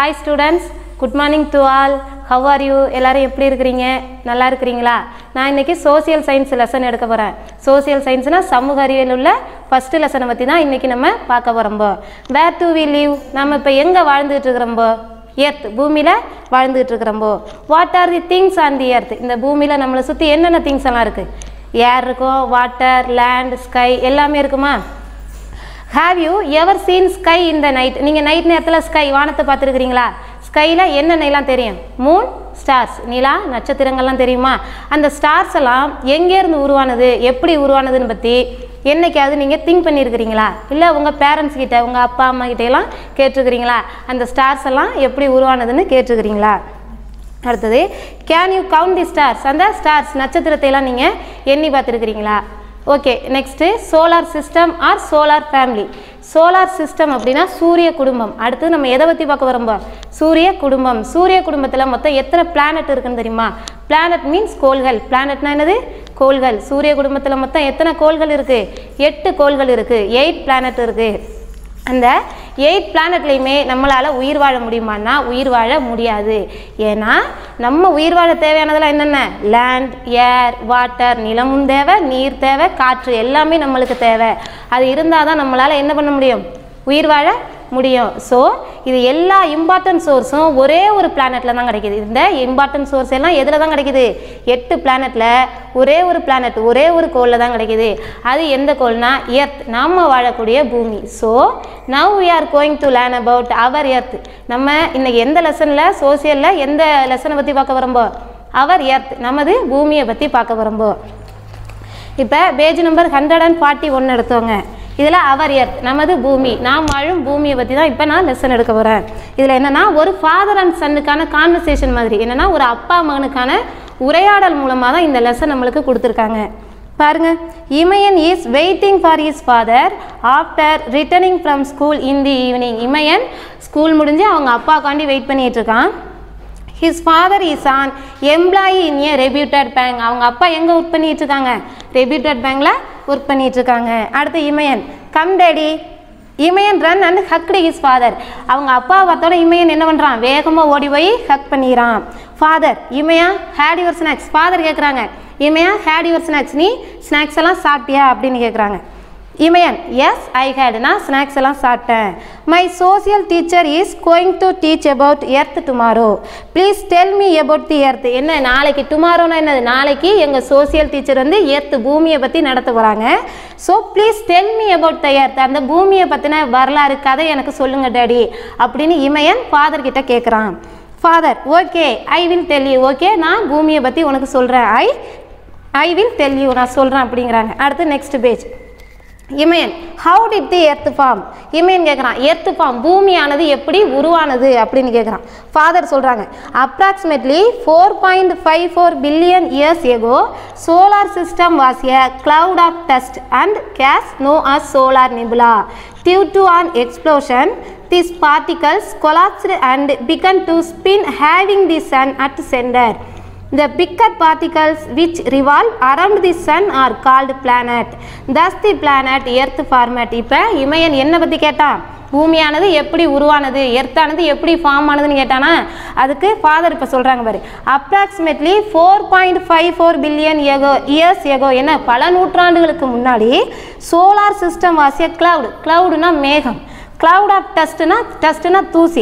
Hi students good morning to all how are you எல்லாரும் எப்படி இருக்கிறீங்க நல்லா இருக்கிறீங்களா நான் இன்னைக்கு சோசியல் சயின்ஸ் லெசன் எடுக்க போகிறேன் சோசியல் சயின்ஸ்னால் சமூக அறிவியல் உள்ள ஃபஸ்ட்டு லெசனை பற்றி தான் இன்றைக்கி நம்ம பார்க்க போகிறோம்போ வேர் டு வி லீவ் நம்ம இப்போ எங்கே வாழ்ந்துட்டு இருக்கிறோம்போ எர்த் பூமியில் வாழ்ந்துட்டு இருக்கிறோம்போ what are the things on the earth இந்த பூமியில் நம்மளை சுற்றி என்னென்ன திங்ஸ் எல்லாம் இருக்குது ஏர் இருக்கும் வாட்டர் லேண்ட் ஸ்கை எல்லாமே இருக்குமா have you ever seen sky இந்த நைட் நீங்கள் நைட் நேரத்தில் ஸ்கை வானத்தை பார்த்துருக்கிறீங்களா ஸ்கையில் என்னென்னலாம் தெரியும் மூன் ஸ்டார்ஸ் நிலா நட்சத்திரங்கள்லாம் தெரியுமா அந்த ஸ்டார்ஸ் எல்லாம் எங்கேருந்து உருவானது எப்படி உருவானதுன்னு பற்றி என்னைக்காவது நீங்கள் திங்க் பண்ணியிருக்கிறீங்களா இல்லை உங்கள் பேரண்ட்ஸ் கிட்ட உங்கள் அப்பா அம்மா கிட்ட எல்லாம் கேட்டிருக்கிறீங்களா அந்த ஸ்டார்ஸ் எல்லாம் எப்படி உருவானதுன்னு கேட்டிருக்கிறீங்களா அடுத்தது can you count the stars அந்த ஸ்டார்ஸ் நட்சத்திரத்தை எல்லாம் நீங்கள் எண்ணி பார்த்துருக்கிறீங்களா okay next solar system or solar family solar system அப்படின்னா சூரிய குடும்பம் அடுத்து நம்ம எதை பற்றி பார்க்க வரோம்போ சூரிய குடும்பம் சூரிய குடும்பத்தில் மொத்தம் எத்தனை பிளானட் இருக்குன்னு தெரியுமா பிளானட் மீன்ஸ் கோள்கள் பிளானட்னா என்னது கோள்கள் சூரிய குடும்பத்தில் மொத்தம் எத்தனை கோள்கள் இருக்குது எட்டு கோள்கள் இருக்குது எயிட் பிளானட் இருக்குது அந்த எயிட் பிளானட்லேயுமே நம்மளால் உயிர் வாழ முடியுமான்னா உயிர் வாழ முடியாது ஏன்னா நம்ம உயிர் வாழ தேவையானதெல்லாம் என்னென்ன லேண்ட் ஏர் வாட்டர் நிலமும் தேவை நீர் தேவை காற்று எல்லாமே நம்மளுக்கு தேவை அது இருந்தால் தான் நம்மளால் என்ன பண்ண முடியும் உயிர் வாழ முடியும் ஸோ இது எல்லா இம்பார்ட்டன்ட் சோர்ஸும் ஒரே ஒரு பிளானட்டில் தான் கிடைக்கிது இந்த இம்பார்ட்டன்ட் சோர்ஸ் எல்லாம் எதில் தான் கிடைக்குது எட்டு பிளானட்டில் ஒரே ஒரு பிளானட் ஒரே ஒரு கோளில் தான் கிடைக்குது அது எந்த கோள்னா எர்த் நாம் வாழக்கூடிய பூமி so now we are going to learn about our earth நம்ம இன்னைக்கு எந்த லெசனில் சோசியலில் எந்த லெசனை பற்றி பார்க்க வரம்போ அவர் எர்த் நமது பூமியை பற்றி பார்க்க வரம்போ இப்போ page number hundred and forty one எடுத்தோங்க இதில் அவர் எர்த் நமது பூமி நாம் வாழும் பூமியை பற்றி தான் இப்போ நான் லெசன் எடுக்க போகிறேன் இதில் என்னென்னா ஒரு ஃபாதர் அண்ட் சன்னுக்கான கான்வர்சேஷன் மாதிரி என்னென்னா ஒரு அப்பா மகனுக்கான உரையாடல் மூலமாக தான் இந்த லெசன் நம்மளுக்கு கொடுத்துருக்காங்க பாருங்க Imayan is waiting for his father after returning from school in the evening Imayan school முடிஞ்சு அவங்க அப்பாக்காண்டி வெயிட் பண்ணிட்டு இருக்கான் his father is an employee in a reputed bank அவங்க அப்பா எங்கே ஒர்க் பண்ணிட்டு இருக்காங்க ரெபியூட்டட் பேங்க்ல ஒர்க் பண்ணிட்டு இருக்காங்க அடுத்து Imayan come daddy Imayan run and hugged his father அவங்க அப்பா பார்த்தோட இமயன் என்ன பண்ணுறான் வேகமாக ஓடி போய் ஹக் பண்ணிடுறான் father Imaya had your snacks father கேட்குறாங்க இமயா ஹேட் யுவர் ஸ்நாக்ஸ் நீ ஸ்நாக்ஸ் எல்லாம் சாப்பிட்டியா அப்படின்னு கேட்குறாங்க இமயன் எஸ் ஐ ஹேட் நான் ஸ்நாக்ஸ் எல்லாம் சாப்பிட்டேன் my social teacher is going to teach about earth tomorrow please tell me about the earth என்ன நாளைக்கு டுமாரோனா என்னது நாளைக்கு எங்கள் சோசியல் டீச்சர் வந்து எர்த் பூமியை பற்றி நடத்த போகிறாங்க so please tell me about the earth அந்த பூமியை பற்றின வரலாறு கதை எனக்கு சொல்லுங்க டேடி அப்படின்னு இமயன் ஃபாதர் கிட்ட கேட்குறான் father okay I will tell you okay நான் பூமியை பற்றி உனக்கு சொல்கிறேன் I I will tell you நான் சொல்கிறேன் அப்படிங்கிறாங்க அடுத்து next page Imayan how did the earth form Imayan கேட்குறான் எர்த் ஃபார்ம் பூமியானது எப்படி உருவானது அப்படின்னு கேட்குறான் ஃபாதர் சொல்கிறாங்க approximately four point five four billion years ago solar system was a cloud of dust and gas known as solar nebula due to an explosion these particles collapsed and began to spin having the sun at center The bigger particles which revolve around the sun are called planet. Thus the planet earth format. இப்போ இமயன் என்ன பற்றி கேட்டான் பூமியானது எப்படி உருவானது எர்த்தானது எப்படி form ஆனதுன்னு கேட்டானா அதுக்கு ஃபாதர் இப்போ சொல்கிறாங்க பாரு approximately four point five four billion ago years ago என்ன பல நூற்றாண்டுகளுக்கு முன்னாடி solar system was a cloud கிளவுடுனா மேகம் கிளவுட் ஆஃப் டஸ்ட்னா டஸ்ட்னா தூசி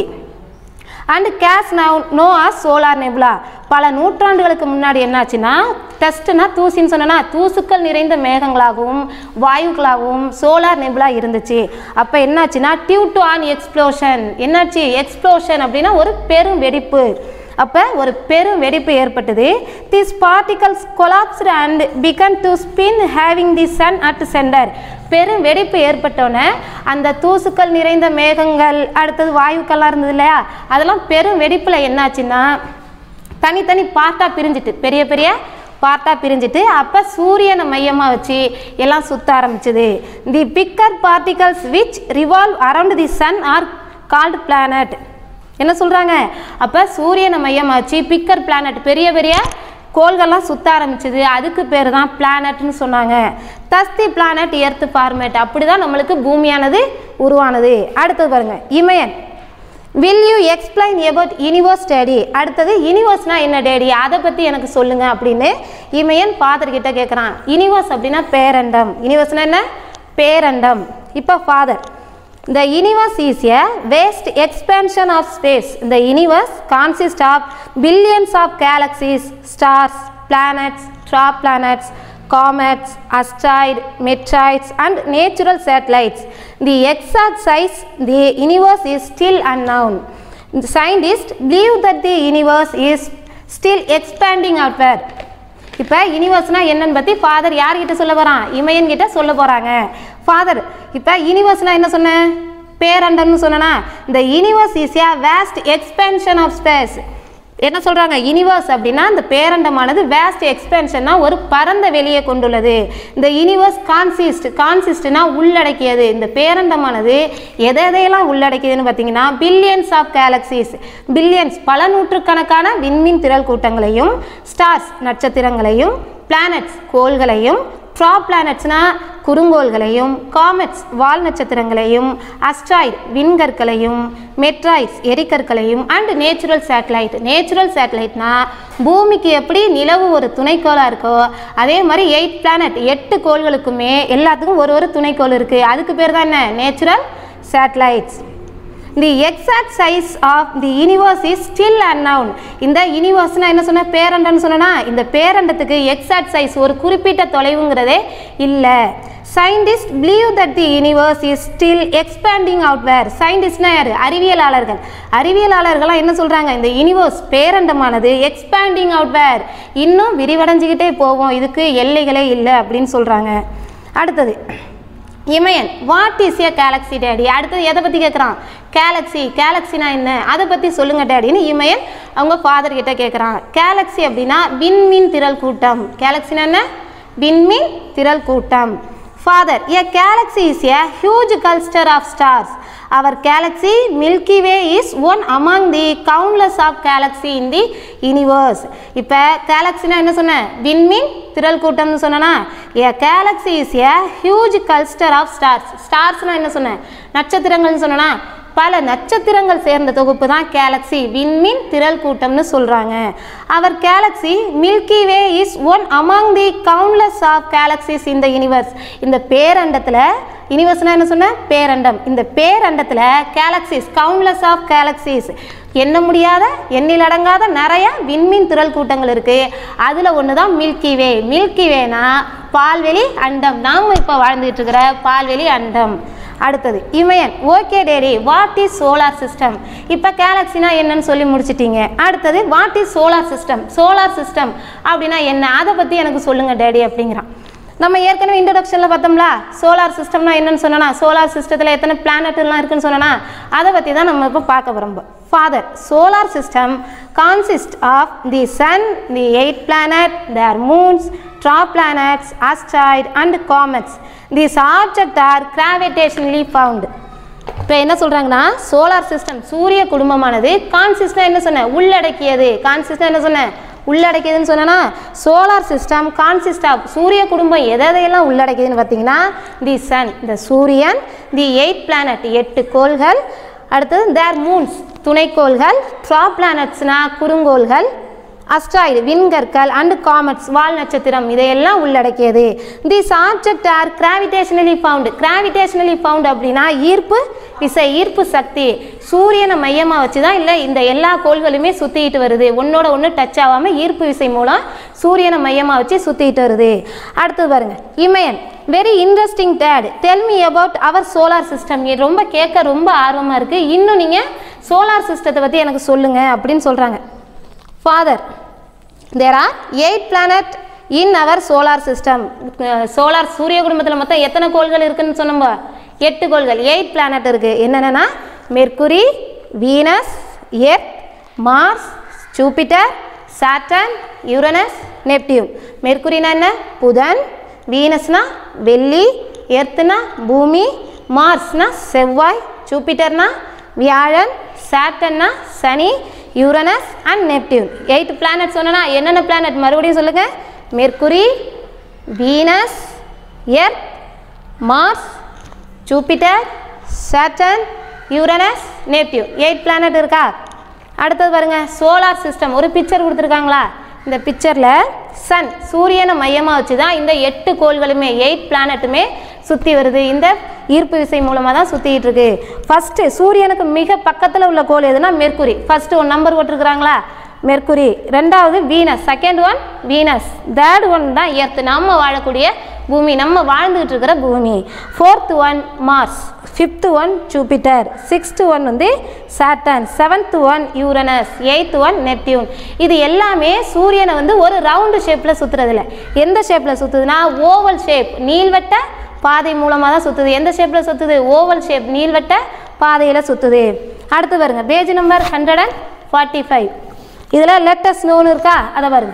and gas now known as solar nebula பல நூற்றாண்டுகளுக்கு முன்னாடி என்னாச்சுன்னா டஸ்ட்னா தூசின்னு சொன்னா தூசுக்கள் நிறைந்த மேகங்களாகவும் வாயுக்களாகவும் சோலார் நெபுலா இருந்துச்சு அப்போ என்னாச்சுன்னா டியூ டு ஆன் எக்ஸ்ப்ளோஷன் என்னாச்சு எக்ஸ்ப்ளோஷன் அப்படின்னா ஒரு பெரும் வெடிப்பு அப்போ ஒரு பெரும் வெடிப்பு ஏற்பட்டது this particles collapsed and began to spin having the sun at centre பெரும் வெடிப்பு ஏற்பட்டோன்னே அந்த தூசுக்கள் நிறைந்த மேகங்கள் அடுத்தது வாயுக்கள்லாம் இருந்தது இல்லையா அதெல்லாம் பெரும் வெடிப்பில் என்னாச்சுன்னா தனித்தனி பார்ட்டாக பிரிஞ்சிட்டு பெரிய பெரிய பார்ட்டாக பிரிஞ்சிட்டு அப்போ சூரியனை மையமாக வச்சு எல்லாம் சுத்த ஆரம்பிச்சது the bigger particles which revolve around the sun are called planet என்ன சொல்கிறாங்க அப்போ சூரியனை மையமாக வச்சு பிக்கர் பிளானட் பெரிய பெரிய கோள்கள்லாம் சுத்த ஆரம்பிச்சது அதுக்கு பேர் தான் பிளானட்னு சொன்னாங்க தஸ்தி பிளானட் எர்த் ஃபார்மேட் அப்படி தான் நம்மளுக்கு பூமியானது உருவானது அடுத்தது பாருங்க Imayan will you explain about universe daddy அடுத்தது யூனிவர்ஸ்னா என்ன டேடி அதை பற்றி எனக்கு சொல்லுங்க அப்படின்னு இமையன் ஃபாதர் கிட்ட கேட்குறான் யூனிவர்ஸ் அப்படின்னா பேரண்டம் யூனிவர்ஸ்னா என்ன பேரண்டம் இப்போ father The universe is a vast expansion of space. The universe consists of billions of galaxies, stars, planets, dwarf planets, comets, asteroids, meteorites, and natural satellites. The exact size the universe is still unknown. The scientists believe that the universe is still expanding outward. இப்போ யூனிவர்ஸ்னால் என்னன்னு பற்றி father யார்கிட்ட சொல்ல போகிறான் இமயன் கிட்ட சொல்ல போகிறாங்க father இப்போ யூனிவர்ஸ்னால் என்ன சொன்னேன் பேரண்டம்னு சொன்னனா இந்த universe is a vast expansion of space என்ன சொல்கிறாங்க யூனிவர்ஸ் அப்படின்னா இந்த பேரண்டமானது வேஸ்ட் எக்ஸ்பென்ஷன்னா ஒரு பரந்த வெளியே கொண்டுள்ளது இந்த யூனிவர்ஸ் கான்சிஸ்ட் கான்சிஸ்ட்னா உள்ளடக்கியது இந்த பேரண்டமானது எதை எதையெல்லாம் உள்ளடக்கியதுன்னு பார்த்தீங்கன்னா பில்லியன்ஸ் ஆஃப் கேலக்சிஸ் பில்லியன்ஸ் பல நூற்றுக்கணக்கான விண்மீன் திரள் கூட்டங்களையும் ஸ்டார்ஸ் நட்சத்திரங்களையும் பிளானட்ஸ் கோள்களையும் ட்ராப் பிளானட்ஸ்னா குறுங்கோள்களையும் காமெட்ஸ் வால் நட்சத்திரங்களையும் அஸ்ட்ராய்டு விண்கற்களையும் மெட்ராய்ட்ஸ் எரிக்கற்களையும் அண்ட் நேச்சுரல் சேட்டலைட் நேச்சுரல் சேட்டலைட்னா பூமிக்கு எப்படி நிலவு ஒரு துணைக்கோளாக இருக்கோ அதே மாதிரி எயிட் பிளானட் எட்டு கோள்களுக்குமே எல்லாத்துக்கும் ஒரு ஒரு துணைக்கோள் இருக்குது அதுக்கு பேர் தான் என்ன natural satellites the exact size of the universe is still unknown இந்த யூனிவர்ஸ்னால் என்ன சொன்ன பேரண்டம்னு சொன்னா இந்த பேரண்டத்துக்கு எக்ஸாக்ட் சைஸ் ஒரு குறிப்பிட்ட தொலைவுங்கிறதே இல்லை scientist believe that the universe is still expanding outward சயின்டிஸ்ட்னா யார் அறிவியலாளர்கள் அறிவியலாளர்கள்லாம் என்ன சொல்கிறாங்க இந்த யூனிவர்ஸ் பேரண்டமானது எக்ஸ்பேண்டிங் அவுட்வேர் இன்னும் விரிவடைஞ்சிக்கிட்டே போவோம் இதுக்கு எல்லைகளே இல்லை அப்படின்னு சொல்கிறாங்க அடுத்தது Imayan what is a galaxy daddy அடுத்தது எதை பற்றி கேட்குறான் கேலக்ஸி கேலக்ஸினா என்ன அதை பற்றி சொல்லுங்க டேடின்னு இமயன் அவங்க ஃபாதர் கிட்ட கேட்குறான் கேலக்ஸி அப்படின்னா விண்மீன் திரள் கூட்டம் கேலக்ஸினா என்ன விண்மீன் திரள் கூட்டம் father a galaxy is a huge cluster of stars our galaxy milky way is one among the countless of galaxy in the universe இப்போ கேலக்ஸினா என்ன சொன்னேன் விண்மீன் திரள் கூட்டம்னு சொன்னனா a galaxy is a huge cluster of stars ஸ்டார்ஸ்னால் என்ன சொன்னேன் நட்சத்திரங்கள்னு சொன்னனா பல நட்சத்திரங்கள் சேர்ந்த தொகுப்பு தான் கேலக்ஸி விண்மீன் திரள் கூட்டம்னு சொல்கிறாங்க our galaxy milky way is one among the countless of galaxies இந்த யூனிவர்ஸ் இந்த பேரண்டத்தில் யூனிவர்ஸ்னா என்ன சொன்னேன் பேரண்டம் இந்த பேரண்டத்தில் கேலக்ஸிஸ் கவுண்ட்லெஸ் ஆஃப் கேலக்ஸிஸ் எண்ண முடியாத எண்ணில் அடங்காத நிறைய விண்மீன் திரள் கூட்டங்கள் இருக்குது அதில் ஒன்று தான் மில்கி வே மில்கி வேனா பால்வெளி அண்டம் நாம் இப்போ வாழ்ந்துட்டு இருக்கிற பால்வெளி அண்டம் அடுத்தது Imayan okay daddy what is solar system இப்போ கேலக்ஸினா என்னன்னு சொல்லி முடிச்சிட்டீங்க அடுத்தது what is solar system solar system அப்படின்னா என்ன அதை பற்றி எனக்கு சொல்லுங்கள் டேடி அப்படிங்கிறான் நம்ம ஏற்கனவே இன்ட்ரடக்ஷனில் பார்த்தோம்ல சோலார் சிஸ்டம்னா என்னன்னு சொன்னா சோலார் சிஸ்டத்தில் எத்தனை பிளானட்லாம் இருக்குன்னு சொன்னா அதை பற்றி தான் நம்ம இப்போ பார்க்க விரும்பும் father solar system consist of the sun the eight planet their moons dwarf planets asteroid and comets these object are gravitationally bound இப்போ என்ன சொல்கிறாங்கன்னா சோலார் சிஸ்டம் சூரிய குடும்பமானது கான்சிஸ்டாக என்ன சொன்னேன் உள்ளடக்கியது கான்சிஸ்டாக என்ன சொன்னேன் உள்ளடக்கியதுன்னு சொன்னேன்னா சோலார் சிஸ்டம் கான்சிஸ்ட் ஆஃப் சூரிய குடும்பம் எதை எதையெல்லாம் உள்ளடக்கியதுன்னு பார்த்தீங்கன்னா தி சன் இந்த சூரியன் தி எயிட் பிளானட் எட்டு கோள்கள் அடுத்தது தேர் மூன்ஸ் துணைக்கோள்கள் ட்ராப் பிளானட்ஸ்னா குறுங்கோள்கள் அஸ்ட்ராய்டு விண்கற்கள் அண்ட் காமெட்ஸ் வால் நட்சத்திரம் இதையெல்லாம் உள்ளடக்கியது this object are gravitationally bound gravitationally bound அப்படின்னா ஈர்ப்பு விசை ஈர்ப்பு சக்தி சூரியனை மையமாக வச்சு தான் இல்லை இந்த எல்லா கோள்களுமே சுற்றிட்டு வருது ஒன்னோட ஒன்று டச் ஆகாமல் ஈர்ப்பு விசை மூலம் சூரியனை மையமாக வச்சு சுற்றிட்டு வருது அடுத்தது பாருங்க Imayan very interesting dad tell me about our solar system இது ரொம்ப கேட்க ரொம்ப ஆர்வமாக இருக்குது இன்னும் நீங்கள் சோலார் சிஸ்டத்தை பற்றி எனக்கு சொல்லுங்கள் அப்படின்னு சொல்கிறாங்க father there are eight planet in our solar system solar சூரிய குடும்பத்தில் மொத்தம் எத்தனை கோள்கள் இருக்குன்னு சொன்னோம்ப எட்டு கோள்கள் எயிட் பிளானட் இருக்குது என்னென்னா Mercury Venus Earth Mars Jupiter Saturn Uranus Neptune மெர்க்குரினா என்ன புதன் வீனஸ்னா வெள்ளி எர்த்னா பூமி மார்ஸ்னா செவ்வாய் ஜூபிட்டர்னா வியாழன் சாட்டன்னா சனி Uranus and Neptune eight planet சொன்னா என்னென்ன பிளானட் மறுபடியும் சொல்லுங்க Mercury Venus Earth Mars Jupiter Saturn Uranus Neptune eight planet இருக்கா அடுத்தது பாருங்க சோலார் சிஸ்டம் ஒரு பிக்சர் கொடுத்துருக்காங்களா இந்த பிக்சரில் சன் சூரியனை மையமாக வச்சு தான் இந்த எட்டு கோள்களுமே எயிட் பிளானட்டுமே சுற்றி வருது இந்த ஈர்ப்பு விசை மூலமாக தான் சுற்றிக்கிட்டு இருக்கு ஃபஸ்ட்டு சூரியனுக்கு மிக பக்கத்தில் உள்ள கோள் எதுனா மெர்க்குரி ஃபஸ்ட்டு ஒன் நம்பர் போட்டிருக்கிறாங்களா மெர்க்குரி ரெண்டாவது Venus second one Venus third one தான் எர்த் நம்ம வாழக்கூடிய பூமி நம்ம வாழ்ந்துகிட்டு இருக்கிற பூமி fourth one Mars fifth one Jupiter sixth one வந்து Saturn seventh one Uranus eighth one Neptune இது எல்லாமே சூரியனை வந்து ஒரு ரவுண்டு ஷேப்பில் சுற்றுறதில்ல எந்த ஷேப்பில் சுற்றுதுன்னா ஓவல் ஷேப் நீள்வட்ட பாதை மூலமாக தான் சுற்றுது எந்த ஷேப்பில் சுற்றுது ஓவல் ஷேப் நீள்வட்ட பாதையில் சுற்றுது அடுத்து பாருங்க page number hundred and forty five இதில் லெட்டஸ் நோன் இருக்கா அதை பாருங்க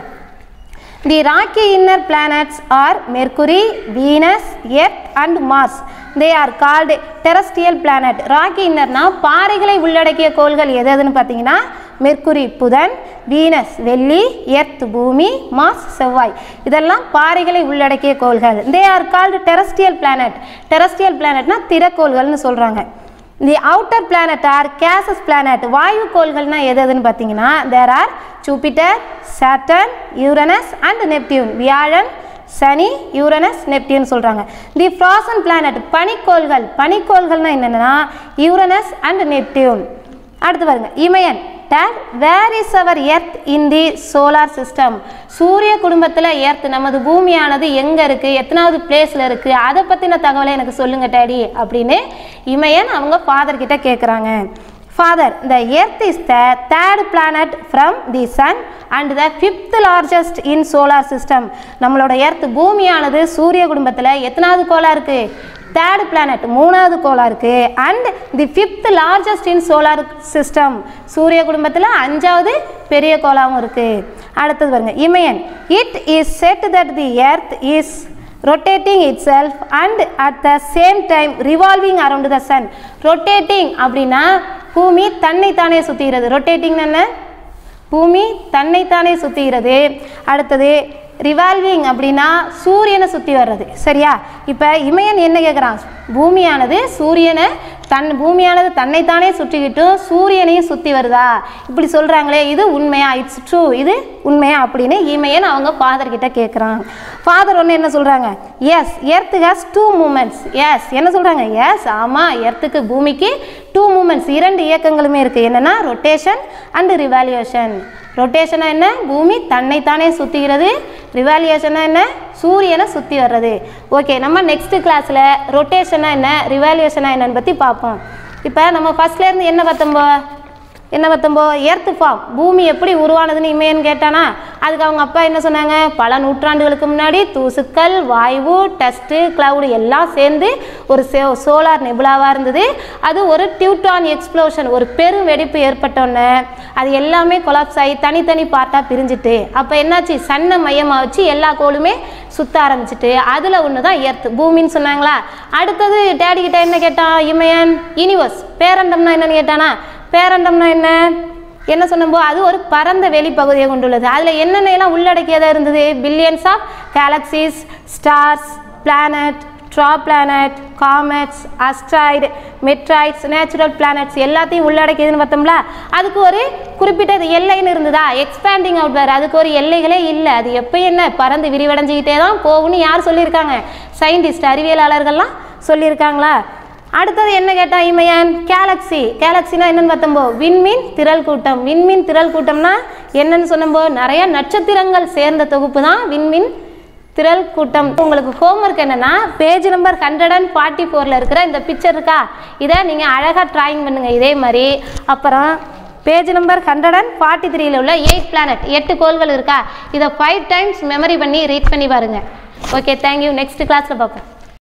the rocky inner planets are Mercury Venus Earth and Mars they are called terrestrial planet rocky இன்னர்னா பாறைகளை உள்ளடக்கிய கோள்கள் எது எதுன்னு பார்த்தீங்கன்னா மெர்க்குரி புதன் வீனஸ் வெள்ளி எர்த் பூமி மாஸ் செவ்வாய் இதெல்லாம் பாறைகளை உள்ளடக்கிய கோள்கள் they are called terrestrial planet terrestrial பிளானட்னா திறக்கோள்கள்னு சொல்கிறாங்க the outer planet are gases planet வாயு கோள்கள்னா எது எதுன்னு பார்த்தீங்கன்னா there are Jupiter Saturn Uranus and Neptune வியாழன் சனி யூரனஸ் நெப்டியூன் சொல்கிறாங்க தி ஃப்ராசன் பிளானட் பனிக்கோள்கள் பனிக்கோள்கள்னா என்னென்னா யூரனஸ் அண்ட் நெப்டியூன் அடுத்து பாருங்க Imayan dad where is our Earth in the solar system சூரிய குடும்பத்தில் எர்த் நமது பூமியானது எங்கே இருக்குது எத்தனாவது பிளேஸில் இருக்குது அதை பற்றின தகவலை எனக்கு சொல்லுங்க டேடி அப்படின்னு இமயன் அவங்க ஃபாதர் கிட்ட கேட்குறாங்க father the Earth is the third planet from the sun and the fifth largest in solar system நம்மளோட எர்த் பூமியானது சூரிய குடும்பத்தில் எத்தனாவது கோளாக இருக்குது தேர்ட் பிளானட் மூணாவது கோளாக இருக்குது and the fifth largest in solar system சூரிய குடும்பத்தில் அஞ்சாவது பெரிய கோளாகவும் இருக்குது அடுத்தது பாருங்க Imayan it is said that the Earth is rotating itself and at the same time revolving around the sun rotating அப்படின்னா பூமி தன்னைத்தானே சுற்றுகிறது ரொட்டேட்டிங்னு என்ன பூமி தன்னைத்தானே சுற்றுகிறது அடுத்தது ரிவால்விங் அப்படின்னா சூரியனை சுற்றி வர்றது சரியா இப்போ இமயன் என்ன கேட்குறான் பூமியானது சூரியனை தன் பூமியானது தன்னைத்தானே சுற்றிக்கிட்டும் சூரியனையும் சுற்றி வருதா இப்படி சொல்கிறாங்களே இது உண்மையா இட்ஸ் ட்ரூ இது உண்மையா அப்படின்னு இமயன் அவங்க ஃபாதர் கிட்ட கேட்குறான் ஃபாதர் ஒன்று என்ன சொல்கிறாங்க yes Earth has two movements yes என்ன சொல்கிறாங்க எஸ் ஆமாம் எர்த்துக்கு பூமிக்கு டூ மூமெண்ட்ஸ் இரண்டு இயக்கங்களுமே இருக்குது என்னென்னா ரொட்டேஷன் அண்டு ரிவால்யூஷன் ரொட்டேஷனா என்ன பூமி தன்னைத்தானே சுற்றுகிறது ரிவாலியேஷனா என்ன சூரியனை சுற்றி வர்றது ஓகே நம்ம நெக்ஸ்ட் கிளாஸில் ரொட்டேஷனா என்ன ரிவாலியேஷனா என்னன்னு பற்றி பார்ப்போம் இப்போ நம்ம ஃபஸ்ட்லேருந்து என்ன பார்த்தோம்போ என்ன பார்த்தோம்போ எர்த் ஃபார்ம் பூமி எப்படி உருவானதுன்னு இமேன்னு கேட்டானா அதுக்கு அவங்க அப்பா என்ன சொன்னாங்க பல நூற்றாண்டுகளுக்கு முன்னாடி தூசுக்கள் வாயு டஸ்ட்டு க்ளவுடு எல்லாம் சேர்ந்து ஒரு சே சோலார் நெபுலாவாக இருந்தது அது ஒரு டியூட்டான் எக்ஸ்ப்ளோஷன் ஒரு பெரும் வெடிப்பு ஏற்பட்டோன்னே அது எல்லாமே கொலாப்ஸ் ஆகி தனித்தனி பார்ட்டாக பிரிஞ்சுட்டு அப்போ என்னாச்சு சன்னை மையமாக வச்சு எல்லா கோளுமே சுத்த ஆரம்பிச்சிட்டு அதில் ஒன்று தான் எர்த் பூமின்னு சொன்னாங்களா அடுத்தது டேடி கிட்ட என்ன கேட்டான் இமயன் யூனிவர்ஸ் பேரண்டம்னா என்னன்னு கேட்டானா பேரண்டம்னா என்ன என்ன சொன்னப்போ அது ஒரு பரந்த வெளிப்பகுதியை கொண்டுள்ளது அதில் என்னென்ன எல்லாம் உள்ளடக்கியதாக இருந்தது billions of galaxies stars planet dwarf planet comets asteroid meteoroids natural planets எல்லாத்தையும் உள்ளடக்கியதுன்னு பார்த்தோம்ல அதுக்கு ஒரு குறிப்பிட்ட எல்லைன்னு இருந்ததா எக்ஸ்பேண்டிங் அவுட் வேறு அதுக்கு ஒரு எல்லைகளே இல்லை அது எப்போ என்ன பறந்து விரிவடைஞ்சிக்கிட்டே தான் போகும்னு யார் சொல்லியிருக்காங்க சயின்டிஸ்ட் அறிவியலாளர்கள்லாம் சொல்லியிருக்காங்களா அடுத்தது என்ன கேட்டா இமயன் கேலக்ஸி கேலக்ஸினா என்னன்னு பார்த்தோம்போ விண்மீன் திரள் கூட்டம் விண்மீன் திரள் கூட்டம்னா என்னன்னு சொன்னப்போ நிறைய நட்சத்திரங்கள் சேர்ந்த தொகுப்பு தான் விண்மீன் திரள் கூட்டம் உங்களுக்கு ஹோம்ஒர்க் என்னன்னா page number hundred and forty ஃபோரில் இருக்கிற இந்த பிக்சர் இருக்கா இதை நீங்கள் அழகாக ட்ராயிங் பண்ணுங்கள் இதே மாதிரி அப்புறம் page number hundred and forty த்ரீல உள்ள எயிட் பிளானட் எட்டு கோள்கள் இருக்கா இதை ஃபைவ் டைம்ஸ் மெமரி பண்ணி ரீட் பண்ணி பாருங்கள் ஓகே தேங்க்யூ நெக்ஸ்ட் கிளாஸில் பார்ப்போம்